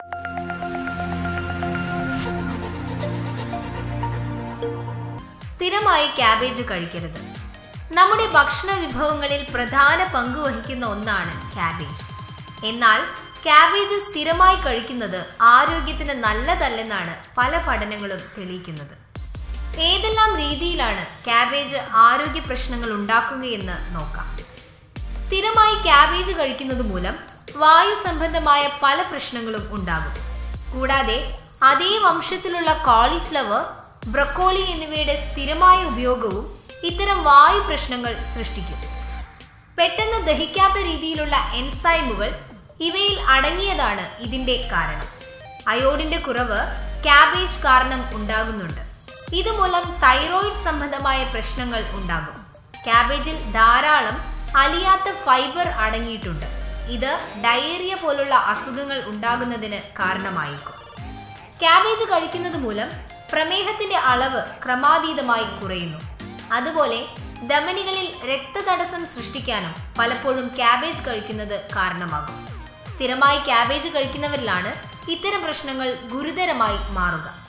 സ്ഥിരമായി ക്യാബേജ് കഴിക്കരുത് നമ്മുടെ ഭക്ഷണ വിഭവങ്ങളിൽ പ്രധാന പങ്ക് വഹിക്കുന്ന ഒന്നാണ് ക്യാബേജ് എന്നാൽ ക്യാബേജ് സ്ഥിരമായി കഴിക്കുന്നത് ആരോഗ്യത്തിന് നല്ലതല്ലെന്നാണ് പല പഠനങ്ങളും തെളിയിക്കുന്നത് ഏതെല്ലാം രീതിയിലാണ് ക്യാബേജ് ആരോഗ്യ പ്രശ്നങ്ങൾ ഉണ്ടാക്കുകയെന്ന് നോക്കാം സ്ഥിരമായി ക്യാബേജ് കഴിക്കുന്നത് മൂലം വായു സംബന്ധമായ പല പ്രശ്നങ്ങളും ഉണ്ടാകും കൂടാതെ അതേ വംശത്തിലുള്ള കോളിഫ്ലവർ ബ്രക്കോളി എന്നിവയുടെ സ്ഥിരമായ ഉപയോഗവും ഇത്തരം വായു പ്രശ്നങ്ങൾ സൃഷ്ടിക്കും പെട്ടെന്ന് ദഹിക്കാത്ത രീതിയിലുള്ള എൻസൈമുകൾ ഇവയിൽ അടങ്ങിയതാണ് ഇതിന്റെ കാരണം അയോഡിന്റെ കുറവ് ക്യാബേജ് കാരണം ഉണ്ടാകുന്നുണ്ട് ഇതുമൂലം തൈറോയിഡ് സംബന്ധമായ പ്രശ്നങ്ങൾ ഉണ്ടാകും ക്യാബേജിൽ ധാരാളം അലിയാത്ത ഫൈബർ അടങ്ങിയിട്ടുണ്ട് ഇത് ഡയേറിയ പോലുള്ള അസുഖങ്ങൾ ഉണ്ടാകുന്നതിന് കാരണമായേക്കും ക്യാബേജ് കഴിക്കുന്നത് മൂലം പ്രമേഹത്തിന്റെ അളവ് ക്രമാതീതമായി കുറയുന്നു അതുപോലെ ധമനികളിൽ രക്തതടസ്സം സൃഷ്ടിക്കാനും പലപ്പോഴും ക്യാബേജ് കഴിക്കുന്നത് കാരണമാകും സ്ഥിരമായി ക്യാബേജ് കഴിക്കുന്നവരിലാണ് ഇത്തരം പ്രശ്നങ്ങൾ ഗുരുതരമായി മാറുക